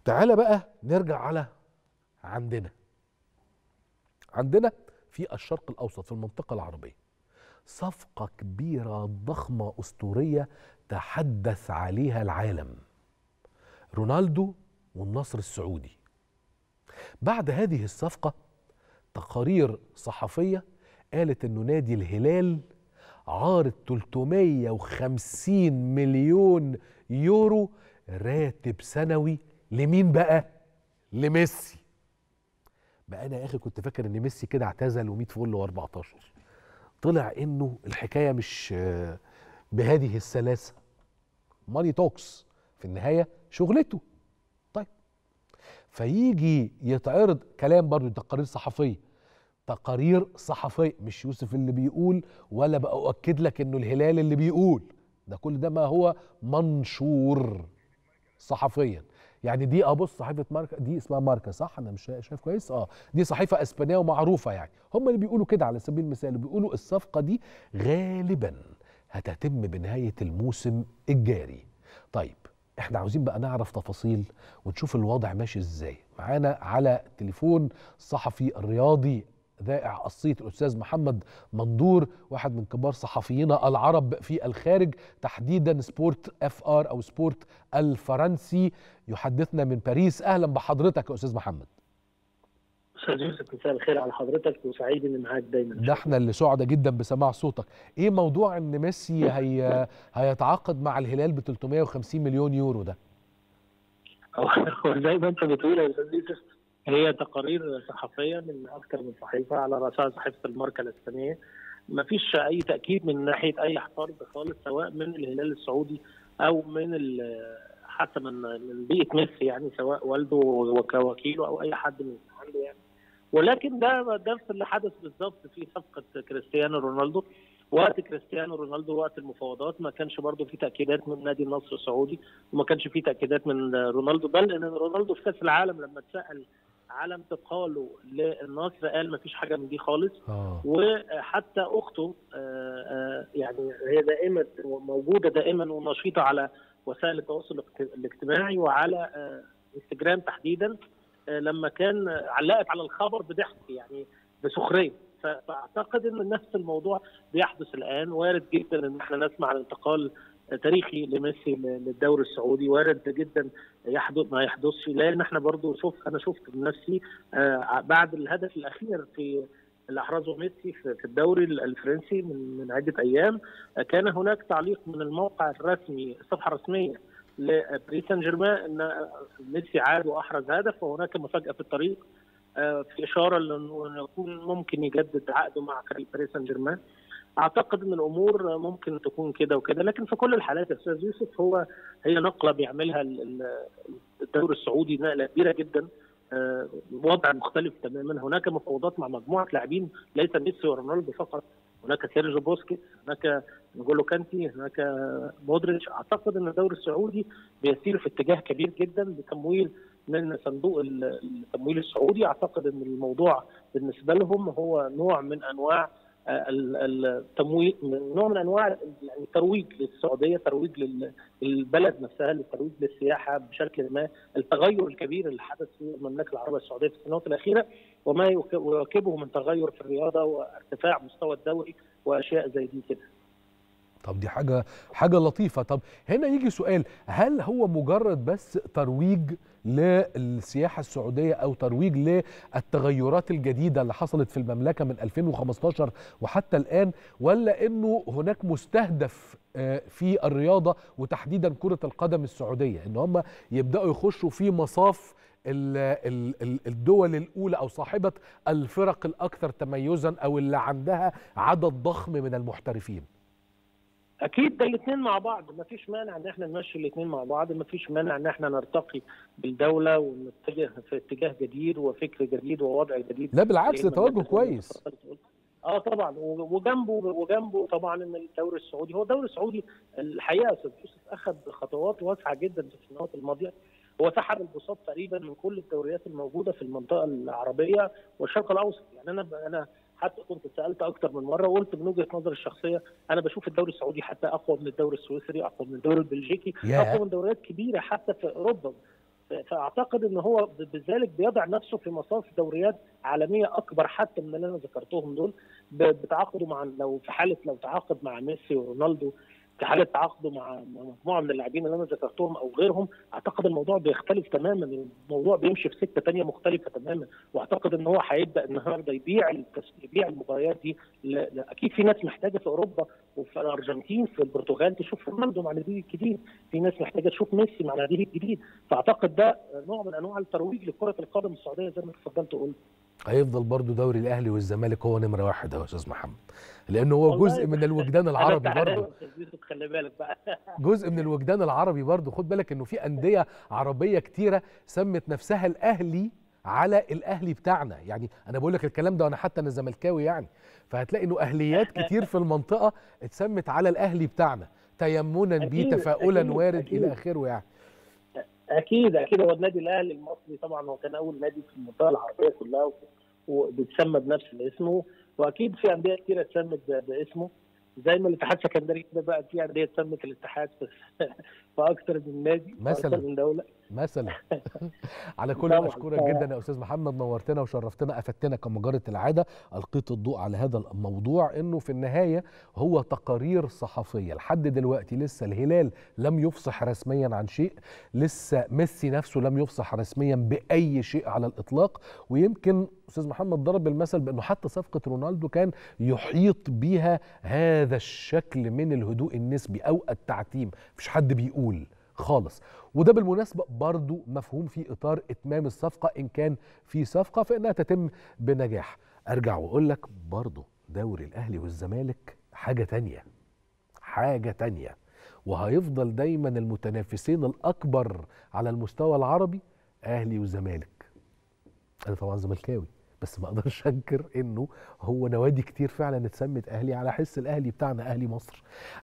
تعالى بقى نرجع على عندنا عندنا في الشرق الاوسط في المنطقه العربيه صفقه كبيره ضخمه اسطوريه تحدث عليها العالم رونالدو والنصر السعودي بعد هذه الصفقه تقارير صحفيه قالت انه نادي الهلال عارض 350 مليون يورو راتب سنوي لمين بقى؟ لميسي بقى انا يا اخي كنت فاكر ان ميسي كده اعتزل و100 فل و14 طلع انه الحكايه مش آه، بهذه السلاسه ماني توكس في النهايه شغلته طيب فيجي يتعرض كلام برضو تقارير صحفيه تقارير صحفيه مش يوسف اللي بيقول ولا بقى اؤكد لك انه الهلال اللي بيقول ده كل ده ما هو منشور صحفيا يعني دي ابص صحيفه ماركا دي اسمها ماركا صح انا مش شايف كويس اه دي صحيفه اسبانيه ومعروفه يعني هم اللي بيقولوا كده على سبيل المثال بيقولوا الصفقه دي غالبا هتتم بنهايه الموسم الجاري طيب احنا عاوزين بقى نعرف تفاصيل ونشوف الوضع ماشي ازاي معانا على تليفون الصحفي الرياضي ذائع الصيت الاستاذ محمد مندور واحد من كبار صحفينا العرب في الخارج تحديدا سبورت اف ار او سبورت الفرنسي يحدثنا من باريس اهلا بحضرتك يا استاذ محمد استاذ يوسف مساء الخير على حضرتك وسعيد اني معاك دايما ده احنا اللي سعداء جدا بسماع صوتك ايه موضوع ان ميسي هي هيتعاقد مع الهلال ب 350 مليون يورو ده هو زي ما انت بتقول يا استاذ يوسف هي تقارير صحفيه من اكثر من صحيفه على راسها صحيفه الماركه الاسبانيه ما فيش اي تاكيد من ناحيه اي حرب خالص سواء من الهلال السعودي او من ال- حتى من من بيئه ميسي يعني سواء والده وكوكيله او اي حد من عنده يعني ولكن ده ده نفس اللي حدث بالظبط في صفقه كريستيانو رونالدو وقت كريستيانو رونالدو وقت المفاوضات ما كانش برضه في تاكيدات من نادي النصر السعودي وما كانش في تاكيدات من رونالدو بل ان رونالدو في كاس العالم لما اتسال على انتقاله للنصر قال ما فيش حاجه من دي خالص اه وحتى اخته آه، آه، يعني هي دائما موجوده دائما ونشيطه على وسائل التواصل الاجت- الاجتماعي وعلى آه، انستجرام تحديدا آه، لما كان علقت على الخبر بضحك يعني بسخريه ف- فاعتقد ان نفس الموضوع بيحدث الان وارد جدا ان احنا نسمع عن انتقال تاريخي لميسي للدوري السعودي وارد جدا يحدث ما يحدثش لان احنا برضو شوف انا شفت بنفسي آه، بعد الهدف الاخير في اللي احرزه ميسي في في الدوري الفرنسي من من عده ايام آه، كان هناك تعليق من الموقع الرسمي الصفحه الرسميه لباريس سان جيرمان ان ميسي عاد واحرز هدف وهناك مفاجاه في الطريق آه، في اشاره لانه يكون ممكن يجدد عقده مع فريق باريس سان جيرمان اعتقد ان الامور ممكن تكون كده وكده لكن في كل الحالات يا استاذ يوسف هو هي نقله بيعملها ال- ال- الدوري السعودي نقله كبيره جدا آه، وضع مختلف تماما هناك مفاوضات مع مجموعه لاعبين ليس ميسي ورونالدو فقط هناك سيرجيو بوسكيتس هناك نجولو كانتي هناك مودريتش اعتقد ان الدوري السعودي بيسير في اتجاه كبير جدا بتمويل من صندوق ال- التمويل السعودي اعتقد ان الموضوع بالنسبه لهم هو نوع من انواع آه، ال- التمويل من نوع من انواع يعني الترويج للسعوديه ترويج لل- للبلد نفسها للترويج للسياحه بشكل ما التغير الكبير اللي حدث في المملكه العربيه السعوديه في السنوات الاخيره وما يواك- يواكبه من تغير في الرياضه وارتفاع مستوى الدوري واشياء زي دي كده طب دي حاجة حاجة لطيفة طب هنا يجي سؤال هل هو مجرد بس ترويج للسياحة السعودية أو ترويج للتغيرات الجديدة اللي حصلت في المملكة من 2015 وحتى الآن ولا أنه هناك مستهدف آه، في الرياضة وتحديدا كرة القدم السعودية أن هم يبدأوا يخشوا في مصاف ال- ال- ال- الدول الأولى أو صاحبة الفرق الأكثر تميزا أو اللي عندها عدد ضخم من المحترفين اكيد ده الاثنين مع بعض ما فيش مانع ان احنا نمشي الاثنين مع بعض ما فيش مانع ان احنا نرتقي بالدوله ونتجه في اتجاه جديد وفكر جديد ووضع جديد لا بالعكس زي ده ما توجه الناس كويس اه طبعا و- وجنبه وجنبه طبعا ان الدوري السعودي هو الدوري السعودي الحقيقه يا استاذ يوسف اخذ خطوات واسعه جدا في السنوات الماضيه هو سحب البساط تقريبا من كل الدوريات الموجوده في المنطقه العربيه والشرق الاوسط يعني انا انا حتى كنت سالت اكتر من مره وقلت من وجهه نظري الشخصيه انا بشوف الدوري السعودي حتى اقوى من الدوري السويسري اقوى من الدوري البلجيكي ياه. اقوى من دوريات كبيره حتى في اوروبا فاعتقد ان هو بذلك بيضع نفسه في مصاف دوريات عالميه اكبر حتى من اللي انا ذكرتهم دول بتعاقده مع لو في حاله لو تعاقد مع ميسي ورونالدو في حاله تعاقده مع مجموعه من اللاعبين اللي انا ذكرتهم او غيرهم اعتقد الموضوع بيختلف تماما الموضوع بيمشي في سكه ثانيه مختلفه تماما واعتقد ان هو هيبدا النهارده يبيع يبيع المباريات دي ل... اكيد في ناس محتاجه في اوروبا وفي الارجنتين في البرتغال تشوف رونالدو مع ناديه الجديد في ناس محتاجه تشوف ميسي مع ناديه الجديد فاعتقد ده نوع من انواع الترويج لكره القدم السعوديه زي ما اتفضلت وقلت هيفضل برضو دوري الاهلي والزمالك هو نمره واحد يا استاذ محمد لانه هو جزء من الوجدان العربي برضه خلي بالك بقى جزء من الوجدان العربي برضه خد بالك انه في انديه عربيه كتيره سمت نفسها الاهلي على الاهلي بتاعنا يعني انا بقول لك الكلام ده وانا حتى انا زملكاوي يعني فهتلاقي انه اهليات كتير في المنطقه اتسمت على الاهلي بتاعنا تيمنا بيه تفاؤلا وارد أكيد. الى اخره يعني اكيد اكيد هو النادي الاهلي المصري طبعا هو كان اول نادي في المنطقه العربيه كلها وبيتسمى بنفس اسمه واكيد في انديه كتيره اتسمت باسمه زي ما الاتحاد السكندري كده بقى في انديه اتسمت الاتحاد في اكثر من نادي مثلا من دوله مثلا على كل اشكرك جدا يا استاذ محمد نورتنا وشرفتنا افدتنا كما جرت العاده القيت الضوء على هذا الموضوع انه في النهايه هو تقارير صحفيه لحد دلوقتي لسه الهلال لم يفصح رسميا عن شيء لسه ميسي نفسه لم يفصح رسميا باي شيء على الاطلاق ويمكن استاذ محمد ضرب المثل بانه حتى صفقه رونالدو كان يحيط بيها هذا الشكل من الهدوء النسبي او التعتيم مفيش حد بيقول خالص وده بالمناسبة برضو مفهوم في إطار إتمام الصفقة إن كان في صفقة فإنها تتم بنجاح أرجع وأقول لك برضو دوري الأهلي والزمالك حاجة تانية حاجة تانية وهيفضل دايما المتنافسين الأكبر على المستوى العربي أهلي وزمالك أنا طبعا زملكاوي بس ما اقدرش انكر انه هو نوادي كتير فعلا اتسمت اهلي على حس الاهلي بتاعنا اهلي مصر